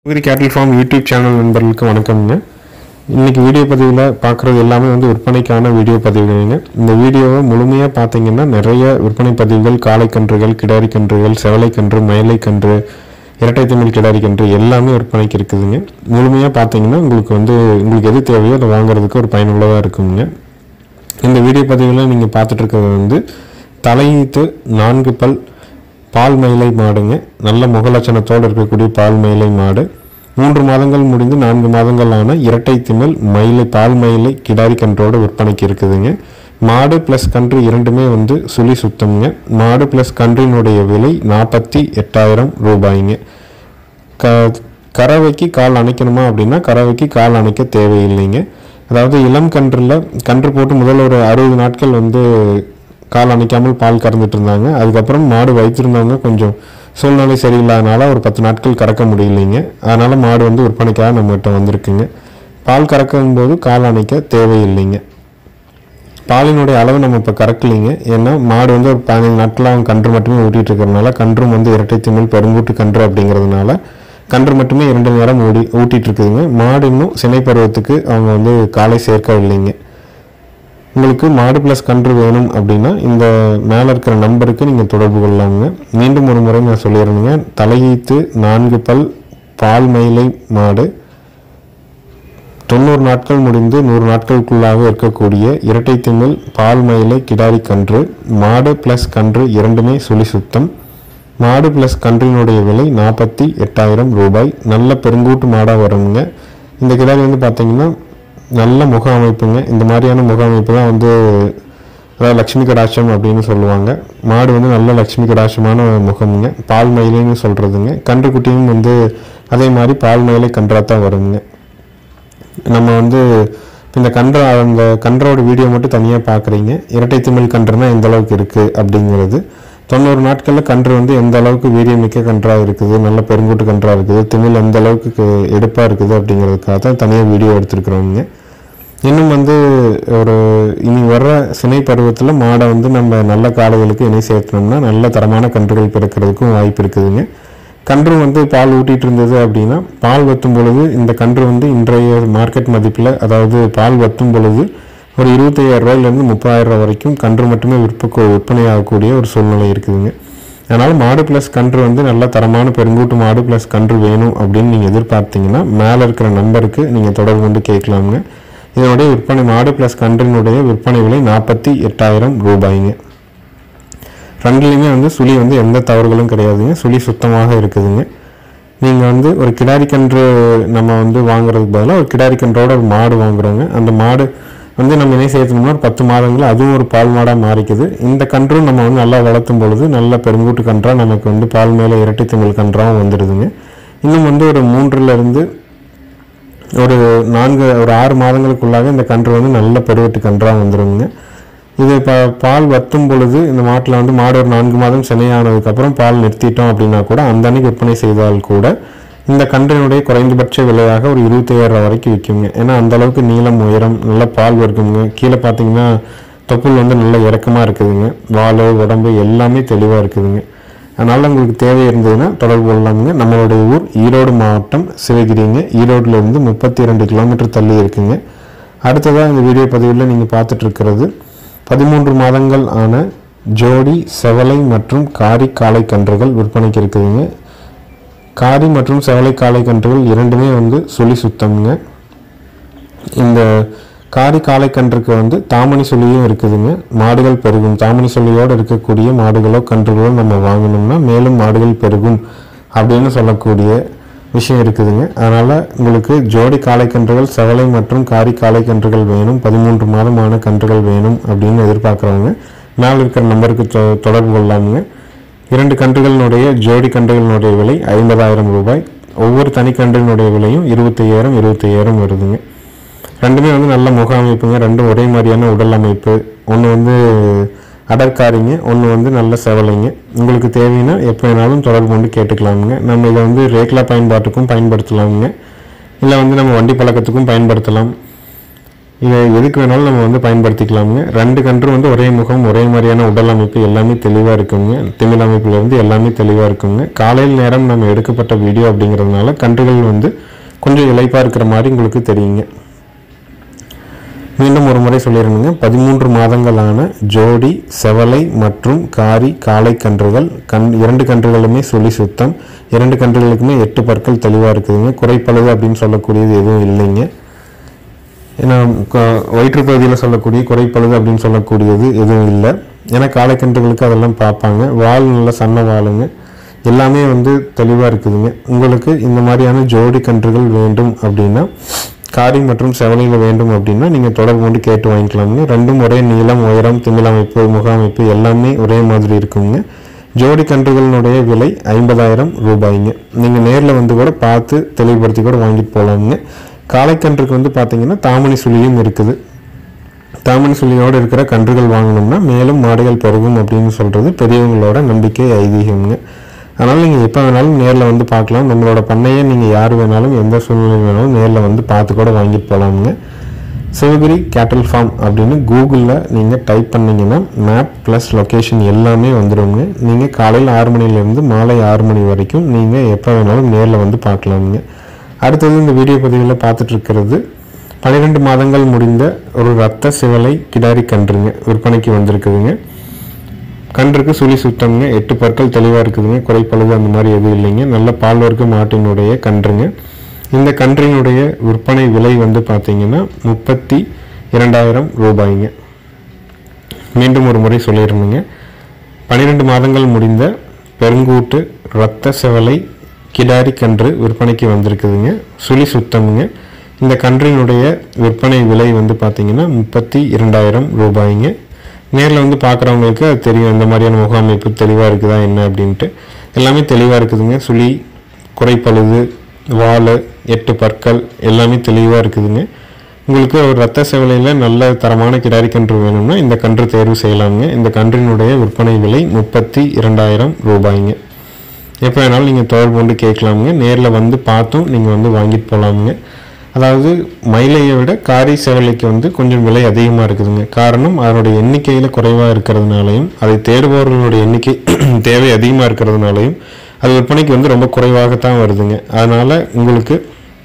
உயிரி கேட்டில் form YouTube channel நண்பர்களுக்கு வணக்கம்ங்க இன்னைக்கு வீடியோ பதிவில் பார்க்குறது எல்லாமே வந்து விற்பனைக்கான வீடியோ பதிவுகள்ங்க இந்த வீடியோவை முழுமையாக பார்த்தீங்கன்னா நிறைய விற்பனை பதிவுகள் காளைக்கன்றுகள் கிடாரிக்கன்றுகள் செவலைக்கன்று மயிலைக்கன்று இரட்டை தமிழ் கிடாரிக்கன்று எல்லாமே விற்பனைக்கு இருக்குதுங்க முழுமையாக பார்த்தீங்கன்னா உங்களுக்கு வந்து உங்களுக்கு எது தேவையோ அதை வாங்குறதுக்கு ஒரு பயனுள்ளதாக இருக்குங்க இந்த வீடியோ பதிவில் நீங்கள் பார்த்துட்டு இருக்கிறது வந்து தலையீத்து நான்கு பல் பால் மயிலை மாடுங்க நல்ல முகலட்சணத்தோடு இருக்கக்கூடிய பால் மயிலை மாடு மூன்று மாதங்கள் முடிந்து நான்கு மாதங்கள் ஆன இரட்டை திமில் மயிலை பால் மயிலை கிடாரி கன்றோட விற்பனைக்கு இருக்குதுங்க மாடு ப்ளஸ் கன்று இரண்டுமே வந்து சுழி சுத்தம்ங்க மாடு ப்ளஸ் கன்றினுடைய விலை நாற்பத்தி எட்டாயிரம் ரூபாய்ங்க க கறவைக்கு கால் அணைக்கணுமா அப்படின்னா கறவைக்கு கால் அணைக்க தேவையில்லைங்க அதாவது இளம் கன்றில் கன்று போட்டு முதல்ல ஒரு அறுபது நாட்கள் வந்து கால் அணைக்காமல் பால் கறந்துட்டு இருந்தாங்க அதுக்கப்புறம் மாடு வைத்திருந்தவங்க கொஞ்சம் சூழ்நிலை சரியில்லாதனால ஒரு பத்து நாட்கள் கறக்க முடியலைங்க அதனால் மாடு வந்து விற்பனைக்காக நம்மகிட்ட வந்திருக்குங்க பால் கறக்கும் போது கால் அணைக்க தேவையில்லைங்க பாலினுடைய அளவு நம்ம இப்போ கறக்கலைங்க ஏன்னா மாடு வந்து ஒரு பதினைந்து நாட்களாக அவங்க கன்று மட்டுமே ஊட்டிட்டு இருக்கிறதுனால கன்றும் வந்து இரட்டை திமிழ் பெருங்கூட்டு கன்று அப்படிங்கிறதுனால கன்று மட்டுமே இரண்டு நேரம் ஊடி ஊட்டிட்டு இருக்குதுங்க மாடு இன்னும் சினை பருவத்துக்கு அவங்க வந்து காலை சேர்க்கவில்லைங்க உங்களுக்கு மாடு ப்ளஸ் கன்று வேணும் அப்படின்னா இந்த மேலே இருக்கிற நம்பருக்கு நீங்கள் தொடர்பு கொள்ளலாமுங்க மீண்டும் ஒரு முறை நான் சொல்லிடுறேங்க தலையீத்து நான்கு பல் பால் மயிலை மாடு தொண்ணூறு நாட்கள் முடிந்து நூறு நாட்களுக்குள்ளாக இருக்கக்கூடிய இரட்டை திமிழ் பால் மயிலை கிடாரி கன்று மாடு ப்ளஸ் கன்று இரண்டுமே சுழி சுத்தம் மாடு ப்ளஸ் கன்றினுடைய விலை நாற்பத்தி எட்டாயிரம் ரூபாய் நல்ல பெருங்கூட்டு மாடாக வருங்க இந்த கிடாரி வந்து பார்த்தீங்கன்னா நல்ல முக அமைப்புங்க இந்த மாதிரியான முக அமைப்பு தான் வந்து அதாவது லக்ஷ்மி கடாட்சம் அப்படின்னு சொல்லுவாங்க மாடு வந்து நல்ல லக்ஷ்மி கடாட்சமான முகமுங்க பால் மயிலைன்னு சொல்கிறதுங்க கன்றுக்குட்டியும் வந்து அதே மாதிரி பால் மயிலை கன்றாக தான் வருங்க நம்ம வந்து இந்த கன்ற அந்த கன்றோட வீடியோ மட்டும் தனியாக பார்க்குறீங்க இரட்டை திமிழ் கன்றுனா எந்த அளவுக்கு இருக்குது அப்படிங்கிறது தொண்ணூறு நாட்களில் கன்று வந்து எந்த அளவுக்கு வீரியமிக்க கன்றாக இருக்குது நல்ல பெருங்கூட்டு கன்றாக இருக்குது திமிழ் எந்த அளவுக்கு எடுப்பாக இருக்குது அப்படிங்கிறதுக்காக தான் தனியாக வீடியோ எடுத்துருக்குறோங்க இன்னும் வந்து ஒரு இனி வர்ற சினை பருவத்தில் மாடை வந்து நம்ம நல்ல காளைகளுக்கு இணை சேர்த்தனோம்னா நல்ல தரமான கன்றுகள் பிறக்கிறதுக்கும் வாய்ப்பு இருக்குதுங்க கன்று வந்து பால் ஊட்டிட்டு இருந்தது அப்படின்னா பால் வத்தும் பொழுது இந்த கன்று வந்து இன்றைய மார்க்கெட் மதிப்பில் அதாவது பால் வத்தும் பொழுது ஒரு இருபத்தையாயிரம் ரூபாயிலேருந்து முப்பதாயிரம் ரூபாய் வரைக்கும் கன்று மட்டுமே விற்ப விற்பனை ஆகக்கூடிய ஒரு சூழ்நிலை இருக்குதுங்க அதனால் மாடு ப்ளஸ் கன்று வந்து நல்ல தரமான பெருங்கூட்டு மாடு ப்ளஸ் கன்று வேணும் அப்படின்னு நீங்கள் எதிர்பார்த்தீங்கன்னா மேலே இருக்கிற நம்பருக்கு நீங்கள் தொடர்பு கொண்டு கேட்கலாமுங்க இதனுடைய விற்பனை மாடு ப்ளஸ் கன்றினுடைய விற்பனை விலை நாற்பத்தி எட்டாயிரம் ரூபாய்ங்க ரெண்டுலேயுமே வந்து சுழி வந்து எந்த தவறுகளும் கிடையாதுங்க சுழி சுத்தமாக இருக்குதுங்க நீங்கள் வந்து ஒரு கிடாரி கன்று நம்ம வந்து வாங்குறதுக்கு பதிலாக ஒரு கிடாரி கன்றோட ஒரு மாடு வாங்குறோங்க அந்த மாடு வந்து நம்ம என்ன சேர்த்தோம்னா ஒரு பத்து மாதங்கள் அதுவும் ஒரு பால் மாடாக மாறிக்குது இந்த கன்றும் நம்ம வந்து நல்லா வளர்த்தும் பொழுது நல்ல பெருங்கூட்டு கன்றாக நமக்கு வந்து பால் மேலே இரட்டை திமிழ் கன்றாகவும் வந்துடுதுங்க இன்னும் வந்து ஒரு மூன்றுலேருந்து ஒரு நான்கு ஒரு ஆறு மாதங்களுக்குள்ளாக இந்த கன்று வந்து நல்ல பெருவெட்டு கன்றாக வந்துருங்க இது இப்போ பால் வத்தும் பொழுது இந்த மாட்டில் வந்து மாடு ஒரு நான்கு மாதம் சினையானதுக்கப்புறம் பால் நிறுத்திட்டோம் அப்படின்னா கூட அந்த அன்னைக்கு விற்பனை செய்தால் கூட இந்த கன்றினுடைய குறைந்தபட்ச விலையாக ஒரு இருபத்தையாயிரம் வரைக்கும் விற்குங்க ஏன்னா அந்த அளவுக்கு நீளம் உயரம் நல்ல பால் வருக்குங்க கீழே பார்த்தீங்கன்னா தொப்புள் வந்து நல்ல இறக்கமாக இருக்குதுங்க வால் உடம்பு எல்லாமே தெளிவாக இருக்குதுங்க அதனால் உங்களுக்கு தேவை இருந்ததுன்னா தொடர்பு கொள்ளலாமுங்க நம்மளுடைய ஊர் ஈரோடு மாவட்டம் சிவகிரிங்க ஈரோடுல இருந்து முப்பத்தி ரெண்டு கிலோமீட்டர் தள்ளி இருக்குங்க அடுத்ததாக இந்த வீடியோ பதிவில் நீங்கள் பார்த்துட்டு இருக்கிறது பதிமூன்று மாதங்கள் ஆன ஜோடி செவலை மற்றும் காரி காளை கன்றுகள் விற்பனைக்கு இருக்குதுங்க காரி மற்றும் செவலை காளை கன்றுகள் இரண்டுமே வந்து சுழி சுத்தம்ங்க இந்த காரி காளை கன்றுக்கு வந்து தாமணி சொல்லியும் இருக்குதுங்க மாடுகள் பெருகும் தாமணி சொல்லியோடு இருக்கக்கூடிய மாடுகளோ கன்றுகளோ நம்ம வாங்கணும்னா மேலும் மாடுகள் பெருகும் அப்படின்னு சொல்லக்கூடிய விஷயம் இருக்குதுங்க அதனால் உங்களுக்கு ஜோடி காளை கன்றுகள் செவலை மற்றும் காரி காளை கன்றுகள் வேணும் பதிமூன்று மாதமான கன்றுகள் வேணும் அப்படின்னு எதிர்பார்க்குறவங்க மேலே இருக்கிற நம்பருக்கு தொ- தொடர்பு கொள்ளலாமுங்க இரண்டு கன்றுகளினுடைய ஜோடி கன்றுகளினுடைய விலை ஐம்பதாயிரம் ரூபாய் ஒவ்வொரு தனி கன்றினுடைய விலையும் இருபத்தையாயிரம் இருபத்தையாயிரம் வருதுங்க ரெண்டுமே வந்து நல்ல முக அமைப்புங்க ரெண்டும் ஒரே மாதிரியான உடல் அமைப்பு ஒன்று வந்து அடற்காரிங்க ஒன்று வந்து நல்ல செவலைங்க உங்களுக்கு தேவைன்னா எப்போ வேணாலும் தொடர்பு கொண்டு கேட்டுக்கலாமுங்க நம்ம இதை வந்து ரேக்லா பயன்பாட்டுக்கும் பயன்படுத்தலாமுங்க இல்லை வந்து நம்ம வண்டி பழக்கத்துக்கும் பயன்படுத்தலாம் இதை எதுக்கு வேணாலும் நம்ம வந்து பயன்படுத்திக்கலாமுங்க ரெண்டு கன்று வந்து ஒரே முகம் ஒரே மாதிரியான உடல் அமைப்பு எல்லாமே தெளிவாக இருக்குங்க திமிழ் அமைப்புலேருந்து எல்லாமே தெளிவாக இருக்குங்க காலையில் நேரம் நம்ம எடுக்கப்பட்ட வீடியோ அப்படிங்கிறதுனால கன்றுகள் வந்து கொஞ்சம் இளைப்பாக இருக்கிற மாதிரி உங்களுக்கு தெரியுங்க மீண்டும் ஒரு முறை சொல்லியிருந்தேங்க பதிமூன்று மாதங்களான ஜோடி செவலை மற்றும் காரி காளை கன்றுகள் கண் இரண்டு கன்றுகளுமே சுழி சுத்தம் இரண்டு கன்றுகளுக்குமே எட்டு பற்கள் தெளிவாக இருக்குதுங்க குறைப்பளவு அப்படின்னு சொல்லக்கூடியது எதுவும் இல்லைங்க ஏன்னா க- வயிற்றுப் பகுதியில் சொல்லக்கூடிய குறைப்பழுது அப்படின்னு சொல்லக்கூடியது எதுவும் இல்லை ஏன்னா காளைக்கன்றுகளுக்கு அதெல்லாம் பார்ப்பாங்க வால் நல்ல சன்ன வாளுங்க எல்லாமே வந்து தெளிவாக இருக்குதுங்க உங்களுக்கு இந்த மாதிரியான ஜோடி கன்றுகள் வேண்டும் அப்படின்னா காரி மற்றும் செவலையில் வேண்டும் அப்படின்னா நீங்கள் தொடர்பு கொண்டு கேட்டு வாங்கிக்கலாமுங்க ரெண்டும் ஒரே நீளம் உயரம் திமிழ் அமைப்பு முக அமைப்பு எல்லாமே ஒரே மாதிரி இருக்குங்க ஜோடி கன்றுகளினுடைய விலை ஐம்பதாயிரம் ரூபாய்ங்க நீங்கள் நேரில் வந்து கூட பார்த்து தெளிவுபடுத்தி கூட வாங்கிட்டு போகலாமுங்க காளைக்கன்றுக்கு வந்து பார்த்தீங்கன்னா தாமணி சுழியும் இருக்குது தாமணி சுழியோடு இருக்கிற கன்றுகள் வாங்கினோம்னா மேலும் மாடுகள் பெருகும் அப்படின்னு சொல்கிறது பெரியவங்களோட நம்பிக்கை ஐதீகம்ங்க அதனால் நீங்கள் எப்போ வேணாலும் நேரில் வந்து பார்க்கலாம் நம்மளோட பண்ணையை நீங்கள் யார் வேணாலும் எந்த சூழ்நிலை வேணாலும் நேரில் வந்து பார்த்து கூட வாங்கிட்டு போகலாமுங்க சிவகிரி கேட்டல் ஃபார்ம் அப்படின்னு கூகுளில் நீங்கள் டைப் பண்ணீங்கன்னா மேப் ப்ளஸ் லொக்கேஷன் எல்லாமே வந்துடுங்க நீங்கள் காலையில் ஆறு மணிலேருந்து மாலை ஆறு மணி வரைக்கும் நீங்கள் எப்போ வேணாலும் நேரில் வந்து பார்க்கலாமுங்க அடுத்தது இந்த வீடியோ பதிவில் பார்த்துட்டு இருக்கிறது பன்னிரெண்டு மாதங்கள் முடிந்த ஒரு ரத்த சிவலை கிடாரி கன்றுங்க விற்பனைக்கு வந்திருக்குதுங்க கன்றுக்கு சுழி சுத்தம்ங்க எட்டு பற்கள் தெளிவாக இருக்குதுங்க குறைப்பளவு அந்த மாதிரி எதுவும் இல்லைங்க நல்ல பால் வர்க்க மாட்டினுடைய கன்றுங்க இந்த கன்றினுடைய விற்பனை விலை வந்து பார்த்தீங்கன்னா முப்பத்தி இரண்டாயிரம் ரூபாய்ங்க மீண்டும் ஒரு முறை சொல்லியிருந்தேங்க பன்னிரெண்டு மாதங்கள் முடிந்த பெருங்கூட்டு இரத்த செவலை கிடாரி கன்று விற்பனைக்கு வந்திருக்குதுங்க சுழி சுத்தம்ங்க இந்த கன்றினுடைய விற்பனை விலை வந்து பார்த்தீங்கன்னா முப்பத்தி இரண்டாயிரம் ரூபாய்ங்க நேரில் வந்து பார்க்குறவங்களுக்கு அது தெரியும் இந்த மாதிரியான முக அமைப்பு தெளிவாக இருக்குதா என்ன அப்படின்ட்டு எல்லாமே தெளிவாக இருக்குதுங்க சுழி குறைப்பழுது வால் எட்டு பற்கள் எல்லாமே தெளிவாக இருக்குதுங்க உங்களுக்கு ஒரு ரத்த சேவலையில் நல்ல தரமான கிடாரி கன்று வேணும்னா இந்த கன்று தேர்வு செய்யலாங்க இந்த கன்றினுடைய விற்பனை விலை முப்பத்தி இரண்டாயிரம் ரூபாய்ங்க எப்போ வேணாலும் நீங்கள் தொடர்பு கொண்டு கேட்கலாமுங்க நேரில் வந்து பார்த்தும் நீங்கள் வந்து வாங்கிட்டு போகலாமுங்க அதாவது மயிலையை விட காரி சேவலைக்கு வந்து கொஞ்சம் விலை அதிகமாக இருக்குதுங்க காரணம் அதனுடைய எண்ணிக்கையில் குறைவாக இருக்கிறதுனாலையும் அதை தேடுபவர்களுடைய எண்ணிக்கை தேவை அதிகமாக இருக்கிறதுனாலையும் அது விற்பனைக்கு வந்து ரொம்ப குறைவாகத்தான் வருதுங்க அதனால் உங்களுக்கு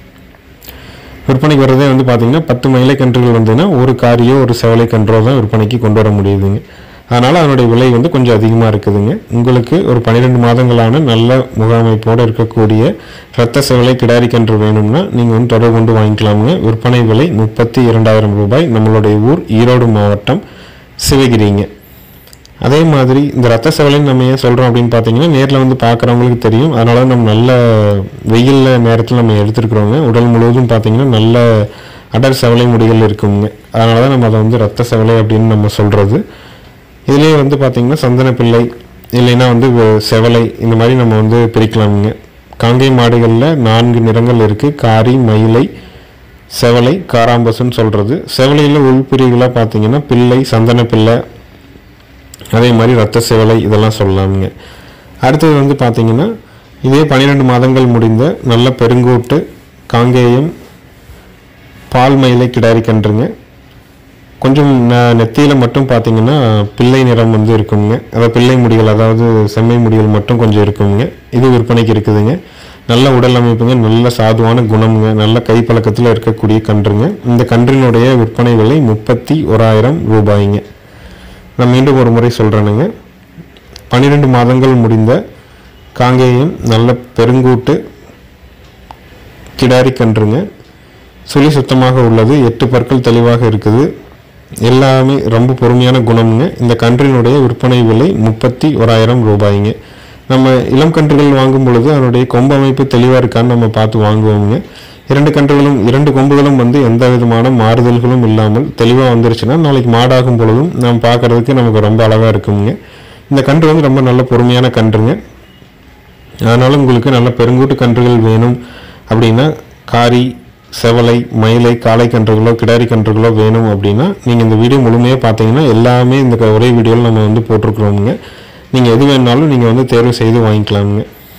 விற்பனைக்கு வரதே வந்து பார்த்தீங்கன்னா பத்து மயிலை கன்றுகள் வந்ததுன்னா ஒரு காரியோ ஒரு செவலை கன்றோ தான் விற்பனைக்கு கொண்டு வர முடியுதுங்க அதனால் அதனுடைய விலை வந்து கொஞ்சம் அதிகமாக இருக்குதுங்க உங்களுக்கு ஒரு பன்னிரெண்டு மாதங்களான நல்ல முகாமைப்போடு இருக்கக்கூடிய இரத்த செவலை கிடாரி கன்று வேணும்னா நீங்கள் வந்து தொடர்பு கொண்டு வாங்கிக்கலாமுங்க விற்பனை விலை முப்பத்தி இரண்டாயிரம் ரூபாய் நம்மளுடைய ஊர் ஈரோடு மாவட்டம் சிவகிரிங்க அதே மாதிரி இந்த ரத்த செவலைன்னு நம்ம ஏன் சொல்கிறோம் அப்படின்னு பார்த்தீங்கன்னா நேரில் வந்து பார்க்குறவங்களுக்கு தெரியும் அதனால நம்ம நல்ல வெயில் நேரத்தில் நம்ம எடுத்துருக்குறோங்க உடல் முழுவதும் பார்த்தீங்கன்னா நல்ல அடர் செவலை முடிகள் இருக்குங்க அதனால தான் நம்ம அதை வந்து ரத்த செவலை அப்படின்னு நம்ம சொல்கிறது இதுலேயே வந்து பார்த்தீங்கன்னா சந்தன பிள்ளை இல்லைன்னா வந்து வெ- செவலை இந்த மாதிரி நம்ம வந்து பிரிக்கலாமுங்க காங்கை மாடுகளில் நான்கு நிறங்கள் இருக்குது காரி மயிலை செவலை காராம்பசுன்னு சொல்கிறது செவலையில் உள்பிரிவுகளாக பார்த்தீங்கன்னா பிள்ளை சந்தன பிள்ளை அதே மாதிரி ரத்த செவலை இதெல்லாம் சொல்லலாமுங்க அடுத்தது வந்து பார்த்தீங்கன்னா இதே பன்னிரெண்டு மாதங்கள் முடிந்த நல்ல பெருங்கூட்டு காங்கேயம் பால் மயிலை கிடாரி கன்றுங்க கொஞ்சம் ந- நெத்தியில மட்டும் பார்த்தீங்கன்னா பிள்ளை நிறம் வந்து இருக்குங்க அதாவது பிள்ளை முடிகள் அதாவது செம்மை முடிகள் மட்டும் கொஞ்சம் இருக்குங்க இது விற்பனைக்கு இருக்குதுங்க நல்ல உடல் அமைப்புங்க நல்ல சாதுவான குணமுங்க நல்ல கைப்பழக்கத்தில் இருக்கக்கூடிய கன்றுங்க இந்த கன்றினுடைய விற்பனை விலை முப்பத்தி ஓராயிரம் ரூபாய்ங்க நான் மீண்டும் ஒரு முறை சொல்கிறேனுங்க பன்னிரெண்டு மாதங்கள் முடிந்த காங்கேயம் நல்ல பெருங்கூட்டு கிடாரி கன்றுங்க சுழி சுத்தமாக உள்ளது எட்டு பற்கள் தெளிவாக இருக்குது எல்லாமே ரொம்ப பொறுமையான குணம்ங்க இந்த கன்றினுடைய விற்பனை விலை முப்பத்தி ஓராயிரம் ரூபாய்ங்க நம்ம இளம் கன்றுகள் வாங்கும் பொழுது அதனுடைய கொம்பு அமைப்பு தெளிவாக இருக்கான்னு நம்ம பார்த்து வாங்குவோங்க இரண்டு கன்றுகளும் இரண்டு கொம்புகளும் வந்து எந்த விதமான மாறுதல்களும் இல்லாமல் தெளிவாக வந்துருச்சுன்னா நாளைக்கு மாடாகும் பொழுதும் நம்ம பார்க்கறதுக்கு நமக்கு ரொம்ப அழகாக இருக்குங்க இந்த கன்று வந்து ரொம்ப நல்ல பொறுமையான கன்றுங்க அதனால உங்களுக்கு நல்ல பெருங்கூட்டு கன்றுகள் வேணும் அப்படின்னா காரி செவலை மயிலை காளை கன்றுகளோ கிடாரி கன்றுகளோ வேணும் அப்படின்னா நீங்கள் இந்த வீடியோ முழுமையாக பார்த்தீங்கன்னா எல்லாமே இந்த க- ஒரே வீடியோவில் நம்ம வந்து போட்டிருக்கிறோமுங்க நீங்கள் எது வேணாலும் நீங்கள் வந்து தேர்வு செய்து வாங்கிக்கலாமுங்க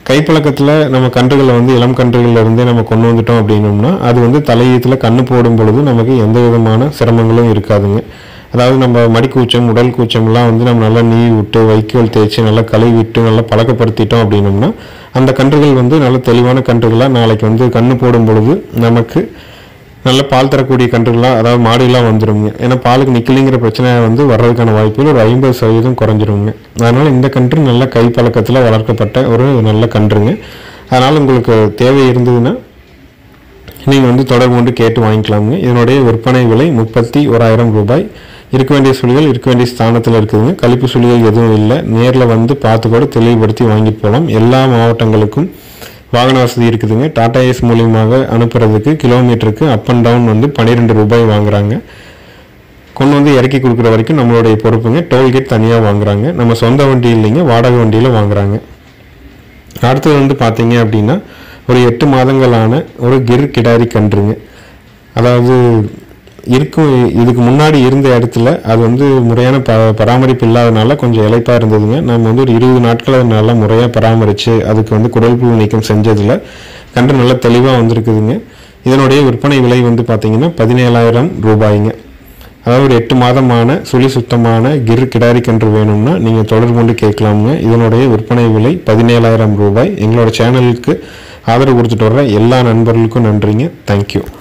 கைப்பழக்கத்தில் நம்ம கன்றுகளை வந்து இளம் கன்றுகள்ல இருந்தே நம்ம கொண்டு வந்துட்டோம் அப்படின்னோம்னா அது வந்து தலையீத்தில் கண்ணு போடும் பொழுது நமக்கு எந்த விதமான சிரமங்களும் இருக்காதுங்க அதாவது நம்ம மடிக்கூச்சம் உடல் கூச்சம்லாம் வந்து நம்ம நல்லா நீ விட்டு வைக்கோல் தேய்ச்சி நல்லா கழுவி விட்டு நல்லா பழக்கப்படுத்திட்டோம் அப்படின்னோம்னா அந்த கன்றுகள் வந்து நல்ல தெளிவான கன்றுகளாக நாளைக்கு வந்து கண்ணு போடும் பொழுது நமக்கு நல்ல பால் தரக்கூடிய கன்றுகளாக அதாவது மாடுகளாக வந்துருங்க ஏன்னா பாலுக்கு நிக்கலிங்கிற பிரச்சனை வந்து வர்றதுக்கான வாய்ப்புகள் ஒரு ஐம்பது சதவீதம் குறைஞ்சிருங்க அதனால் இந்த கன்று நல்ல கை பழக்கத்தில் வளர்க்கப்பட்ட ஒரு நல்ல கன்றுங்க அதனால் உங்களுக்கு தேவை இருந்ததுன்னா நீங்கள் வந்து தொடர்பு கொண்டு கேட்டு வாங்கிக்கலாமுங்க இதனுடைய விற்பனை விலை முப்பத்தி ஓராயிரம் ரூபாய் இருக்க வேண்டிய சுழிகள் இருக்க வேண்டிய ஸ்தானத்தில் இருக்குதுங்க கழிப்பு சுழிகள் எதுவும் இல்லை நேரில் வந்து பார்த்து கூட தெளிவுபடுத்தி வாங்கிட்டு போகலாம் எல்லா மாவட்டங்களுக்கும் வாகன வசதி இருக்குதுங்க டாடா ஏஸ் மூலியமாக அனுப்புறதுக்கு கிலோமீட்டருக்கு அப் அண்ட் டவுன் வந்து பன்னிரெண்டு ரூபாய் வாங்குறாங்க கொண்டு வந்து இறக்கி கொடுக்குற வரைக்கும் நம்மளுடைய பொறுப்புங்க டோல்கேட் தனியாக வாங்குறாங்க நம்ம சொந்த வண்டி இல்லைங்க வாடகை வண்டியில் வாங்குறாங்க அடுத்தது வந்து பார்த்தீங்க அப்படின்னா ஒரு எட்டு மாதங்களான ஒரு கிர் கிடாரி கன்றுங்க அதாவது இருக்கும் இதுக்கு முன்னாடி இருந்த இடத்துல அது வந்து முறையான ப பராமரிப்பு இல்லாதனால கொஞ்சம் இளைப்பாக இருந்ததுங்க நம்ம வந்து ஒரு இருபது நாட்கள் அதை நல்லா முறையாக பராமரித்து அதுக்கு வந்து குடல் புழு நீக்கம் செஞ்சதில் கன்று நல்லா தெளிவாக வந்திருக்குதுங்க இதனுடைய விற்பனை விலை வந்து பார்த்தீங்கன்னா பதினேழாயிரம் ரூபாய்ங்க அதாவது ஒரு எட்டு மாதமான சுழி சுத்தமான கிர் கிடாரி கன்று வேணும்னா நீங்கள் தொடர்பு கொண்டு கேட்கலாமுங்க இதனுடைய விற்பனை விலை பதினேழாயிரம் ரூபாய் எங்களோட சேனலுக்கு ஆதரவு கொடுத்துட்டு வர்ற எல்லா நண்பர்களுக்கும் நன்றிங்க தேங்க்யூ